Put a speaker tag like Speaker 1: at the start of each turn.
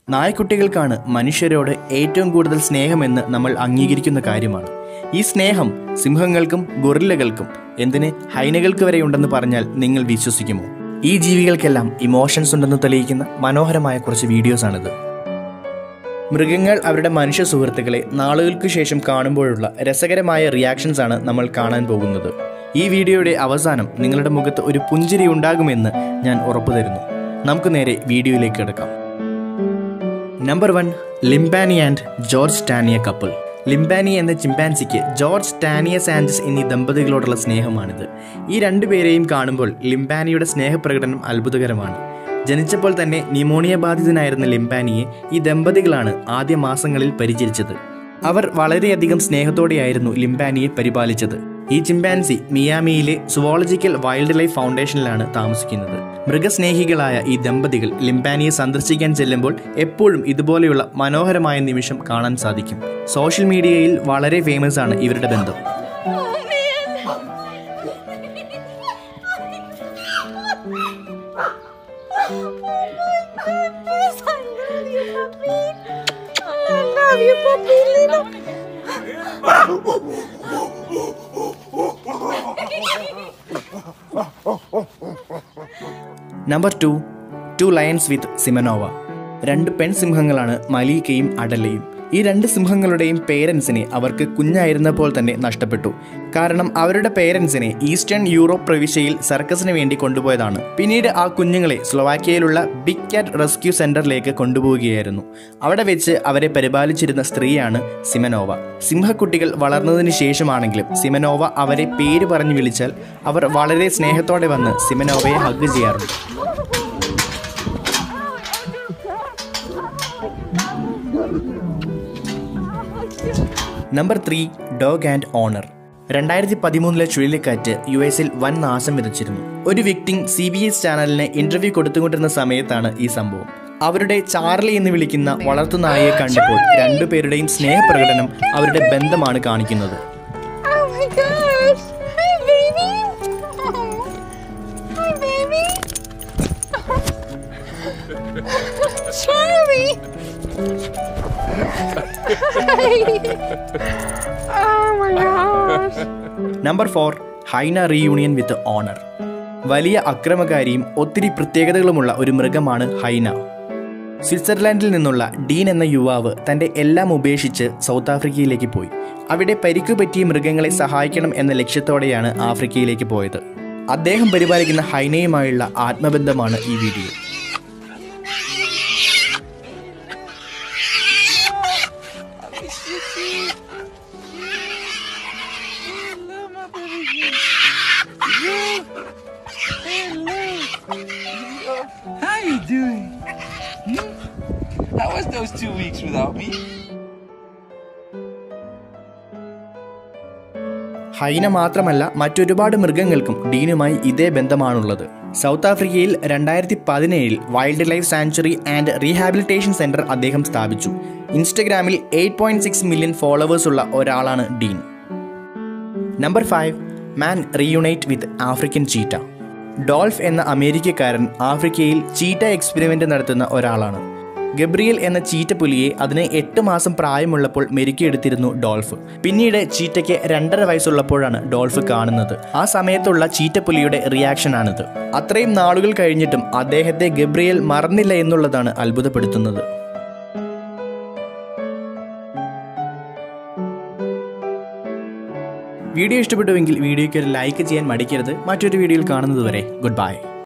Speaker 1: നായ്ക്കുട്ടികൾക്കാണ് മനുഷ്യരോട് ഏറ്റവും കൂടുതൽ സ്നേഹമെന്ന് നമ്മൾ അംഗീകരിക്കുന്ന കാര്യമാണ് ഈ സ്നേഹം സിംഹങ്ങൾക്കും ഗൊറില്ലകൾക്കും എന്തിന് ഹൈനകൾക്ക് വരെ ഉണ്ടെന്ന് പറഞ്ഞാൽ നിങ്ങൾ വിശ്വസിക്കുമോ ഈ ജീവികൾക്കെല്ലാം ഇമോഷൻസ് ഉണ്ടെന്ന് തെളിയിക്കുന്ന മനോഹരമായ കുറച്ച് വീഡിയോസാണിത് മൃഗങ്ങൾ അവരുടെ മനുഷ്യ സുഹൃത്തുക്കളെ നാളുകൾക്ക് ശേഷം കാണുമ്പോഴുള്ള രസകരമായ റിയാക്ഷൻസ് ആണ് നമ്മൾ കാണാൻ പോകുന്നത് ഈ വീഡിയോയുടെ അവസാനം നിങ്ങളുടെ മുഖത്ത് ഒരു പുഞ്ചിരി ഉണ്ടാകുമെന്ന് ഞാൻ ഉറപ്പു തരുന്നു നമുക്ക് നേരെ വീഡിയോയിലേക്ക് കിടക്കാം number one Limbani and George Tania couple Limbani എന്ന ചിമ്പാൻസിക്ക് ജോർജ് ടാനിയ സാഞ്ചസ് എന്നീ ദമ്പതികളോടുള്ള സ്നേഹമാണിത് ഈ രണ്ടുപേരെയും കാണുമ്പോൾ ലിംബാനിയുടെ സ്നേഹപ്രകടനം അത്ഭുതകരമാണ് ജനിച്ചപ്പോൾ തന്നെ ന്യൂമോണിയ ബാധിതനായിരുന്ന ലിംബാനിയെ ഈ ദമ്പതികളാണ് ആദ്യ മാസങ്ങളിൽ പരിചരിച്ചത് അവർ വളരെയധികം സ്നേഹത്തോടെയായിരുന്നു ലിംബാനിയെ പരിപാലിച്ചത് ഈ ചിമ്പാൻസി മിയാമിയിലെ സുവോളജിക്കൽ വൈൽഡ് ലൈഫ് ഫൗണ്ടേഷനിലാണ് താമസിക്കുന്നത് മൃഗസ്നേഹികളായ ഈ ദമ്പതികൾ ലിംബാനിയെ സന്ദർശിക്കാൻ ചെല്ലുമ്പോൾ എപ്പോഴും ഇതുപോലെയുള്ള മനോഹരമായ നിമിഷം കാണാൻ സാധിക്കും സോഷ്യൽ മീഡിയയിൽ വളരെ ഫേമസ് ആണ് ഇവരുടെ ബന്ധം
Speaker 2: I love you, puppy. little.
Speaker 1: Number two two lions with Simanova രണ്ട് പെൺസിംഹങ്ങളാണ് മലീക്കയും അടലയും ഈ രണ്ട് സിംഹങ്ങളുടെയും പേരൻസിനെ അവർക്ക് കുഞ്ഞായിരുന്നപ്പോൾ തന്നെ നഷ്ടപ്പെട്ടു കാരണം അവരുടെ പേരൻസിനെ ഈസ്റ്റേൺ യൂറോപ്പ് പ്രവിശ്യയിൽ സർക്കസിന് വേണ്ടി കൊണ്ടുപോയതാണ് പിന്നീട് ആ കുഞ്ഞുങ്ങളെ സ്ലൊവാക്യയിലുള്ള ബിഗ് കാറ്റ് റെസ്ക്യൂ സെന്ററിലേക്ക് കൊണ്ടുപോവുകയായിരുന്നു അവിടെ വെച്ച് അവരെ പരിപാലിച്ചിരുന്ന സ്ത്രീയാണ് സിമനോവ സിംഹക്കുട്ടികൾ വളർന്നതിന് ശേഷമാണെങ്കിലും സിമനോവ അവരെ പേര് പറഞ്ഞു വിളിച്ചാൽ അവർ വളരെ സ്നേഹത്തോടെ വന്ന് സിമനോവയെ ഹഗ് ചെയ്യാറുണ്ട് number three dog and owner രണ്ടായിരത്തി പതിമൂന്നിലെ ചുഴലിക്കാറ്റ് യു എസിൽ വൻ നാശം വിതച്ചിരുന്നു ഒരു വ്യക്തി സി ബി എസ് ചാനലിന് ഇന്റർവ്യൂ കൊടുത്തുകൊണ്ടിരുന്ന സമയത്താണ് ഈ സംഭവം അവരുടെ ചാർലി എന്ന് വിളിക്കുന്ന വളർത്തുനായയെ കണ്ടപ്പോൾ രണ്ടുപേരുടെയും സ്നേഹപ്രകടനം അവരുടെ ബന്ധമാണ് കാണിക്കുന്നത്
Speaker 2: Oh my gosh. Hi, baby. Hi, baby. Charlie. oh my gosh.
Speaker 1: Number four hyena reunion with owner വലിയ അക്രമകാരിയും ഒത്തിരി പ്രത്യേകതകളുമുള്ള ഒരു മൃഗമാണ് ഹൈന സ്വിറ്റ്സർലാൻഡിൽ നിന്നുള്ള ഡീൻ എന്ന യുവാവ് തൻ്റെ എല്ലാം ഉപേക്ഷിച്ച് സൗത്ത് ആഫ്രിക്കയിലേക്ക് പോയി അവിടെ പരിക്കു പറ്റിയ മൃഗങ്ങളെ സഹായിക്കണം എന്ന ലക്ഷ്യത്തോടെയാണ് ആഫ്രിക്കയിലേക്ക് പോയത് അദ്ദേഹം പരിപാലിക്കുന്ന ഹൈനയുമായുള്ള ആത്മബന്ധമാണ് ഈ video
Speaker 3: How you doing? Hmm? How was those two weeks without me?
Speaker 1: Hyena മാത്രമല്ല മറ്റൊരുപാട് മൃഗങ്ങൾക്കും ഡീനുമായി ഇതേ ബന്ധമാണുള്ളത് സൗത്ത് ആഫ്രിക്കയിൽ രണ്ടായിരത്തി പതിനേഴിൽ wildlife sanctuary and rehabilitation centre അദ്ദേഹം സ്ഥാപിച്ചു ഇൻസ്റ്റഗ്രാമിൽ eight point six million followers ഉള്ള ഒരാളാണ് Dean number five man reunite with African cheetah Dolph എന്ന അമേരിക്കക്കാരൻ ആഫ്രിക്കയിൽ ചീറ്റ എക്സ്പെരിമെൻ്റ് നടത്തുന്ന ഒരാളാണ് ഗബ്രിയൽ എന്ന ചീറ്റപ്പുലിയെ അതിന് എട്ട് മാസം പ്രായമുള്ളപ്പോൾ മെരുക്കിയെടുത്തിരുന്നു ഡോൾഫ് പിന്നീട് ചീറ്റയ്ക്ക് രണ്ടര വയസ്സുള്ളപ്പോഴാണ് ഡോൾഫ് കാണുന്നത് ആ സമയത്തുള്ള ചീറ്റപ്പുലിയുടെ റിയാക്ഷനാണിത് അത്രയും നാളുകൾ കഴിഞ്ഞിട്ടും അദ്ദേഹത്തെ ഗബ്രിയൽ മറന്നില്ല എന്നുള്ളതാണ് അത്ഭുതപ്പെടുത്തുന്നത് വീഡിയോ ഇഷ്ടപ്പെട്ടുവെങ്കിൽ വീഡിയോയ്ക്ക് ഒരു ലൈക്ക് ചെയ്യാൻ മടിക്കരുത് മറ്റൊരു വീഡിയോയിൽ കാണുന്നത് വരെ ഗുഡ് ബൈ